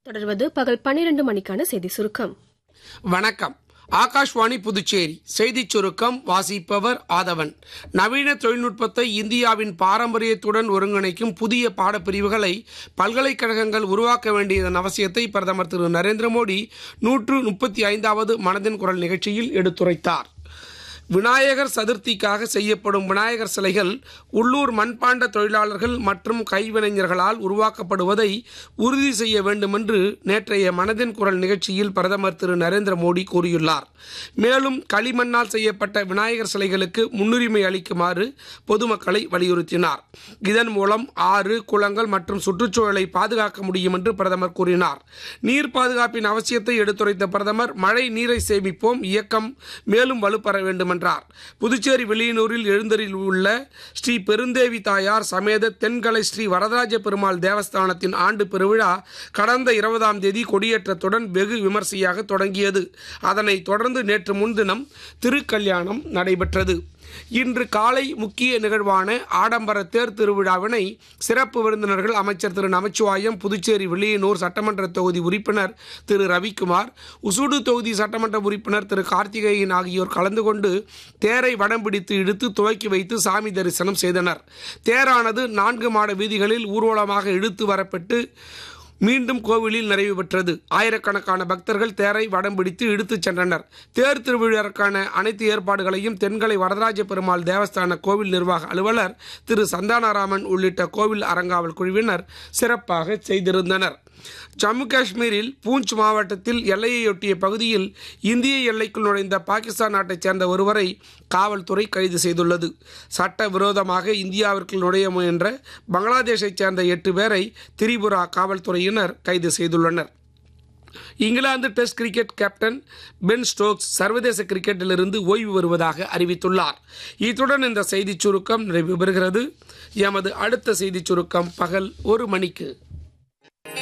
தொடர்வது பகல் பன்னிரண்டு மணிக்கான செய்தி சுருக்கம் வணக்கம் ஆகாஷ்வாணி புதுச்சேரி செய்திச் சுருக்கம் வாசிப்பவர் ஆதவன் நவீன தொழில்நுட்பத்தை இந்தியாவின் பாரம்பரியத்துடன் ஒருங்கிணைக்கும் புதிய பாடப்பிரிவுகளை பல்கலைக்கழகங்கள் உருவாக்க வேண்டியதன் அவசியத்தை பிரதமர் திரு நரேந்திர மோடி நூற்று முப்பத்தி ஐந்தாவது மனதின் குரல் நிகழ்ச்சியில் எடுத்துரைத்தார் விநாயகர் சதுர்த்திக்காக செய்யப்படும் விநாயகர் சிலைகள் உள்ளூர் மண்பாண்ட தொழிலாளர்கள் மற்றும் கைவினைஞர்களால் உருவாக்கப்படுவதை உறுதி செய்ய வேண்டும் என்று நேற்றைய மனதின் குரல் நிகழ்ச்சியில் பிரதமர் திரு நரேந்திர மோடி கூறியுள்ளார் மேலும் களிமண்ணால் செய்யப்பட்ட விநாயகர் சிலைகளுக்கு முன்னுரிமை அளிக்குமாறு பொதுமக்களை வலியுறுத்தினார் இதன் மூலம் ஆறு குளங்கள் மற்றும் சுற்றுச்சூழலை பாதுகாக்க முடியும் என்று பிரதமர் கூறினார் நீர் பாதுகாப்பின் அவசியத்தை எடுத்துரைத்த பிரதமர் மழை நீரை சேமிப்போம் இயக்கம் மேலும் வலுப்பெற வேண்டும் என்றார் புதுச்சேரி வெளியனூரில் எழுந்தரில் உள்ள ஸ்ரீ பெருந்தேவி தாயார் சமேத தென்கலை ஸ்ரீ வரதராஜ பெருமாள் தேவஸ்தானத்தின் ஆண்டு பெருவிழா கடந்த இருபதாம் தேதி கொடியேற்றத்துடன் வெகு விமர்சையாக தொடங்கியது அதனைத் தொடர்ந்து நேற்று முன்தினம் திருக்கல்யாணம் நடைபெற்றது இன்று காலை முக்கிய நிகழ்வான ஆடம்பர தேர் திருவிழாவினை சிறப்பு விருந்தினர்கள் அமைச்சர் திரு நமச்சிவாயம் புதுச்சேரி வெளியனூர் சட்டமன்ற தொகுதி உறுப்பினர் திரு ரவிக்குமார் உசுடு தொகுதி சட்டமன்ற உறுப்பினர் திரு கார்த்திகேயன் ஆகியோர் கலந்து கொண்டு தேரை வடம் பிடித்து இழுத்து துவக்கி வைத்து சாமி தரிசனம் செய்தனர் தேரானது நான்கு மாட வீதிகளில் ஊர்வலமாக இழுத்து வரப்பட்டு மீண்டும் கோவிலில் நிறைவு பெற்றது ஆயிரக்கணக்கான பக்தர்கள் தேரை வடம் பிடித்து இழுத்துச் சென்றனர் தேர் திருவிழாவுக்கான அனைத்து ஏற்பாடுகளையும் தென்கலை வரதராஜ பெருமாள் தேவஸ்தான கோவில் நிர்வாக அலுவலர் திரு சந்தானராமன் உள்ளிட்ட கோவில் அறங்காவல் குழுவினர் சிறப்பாக செய்திருந்தனர் ஜம்மு காஷ்மீரில் பூஞ்ச் மாவட்டத்தில் எல்லையையொட்டிய பகுதியில் இந்திய எல்லைக்குள் நுழைந்த பாகிஸ்தான் நாட்டைச் சேர்ந்த ஒருவரை காவல்துறை கைது செய்துள்ளது சட்ட விரோதமாக இந்தியாவிற்குள் நுழைய முயன்ற பங்களாதேஷைச் சேர்ந்த எட்டு பேரை திரிபுரா காவல்துறையினர் கைது செய்துள்ளனர் இங்கிலாந்து test cricket captain Ben Stokes சர்வதேச கிரிக்கெட்டிலிருந்து ஓய்வு வருவதாக அறிவித்துள்ளார் இத்துடன் இந்த செய்திச் சுருக்கம் நிறைவு பெறுகிறது எமது அடுத்த செய்திச் சுருக்கம் பகல் ஒரு மணிக்கு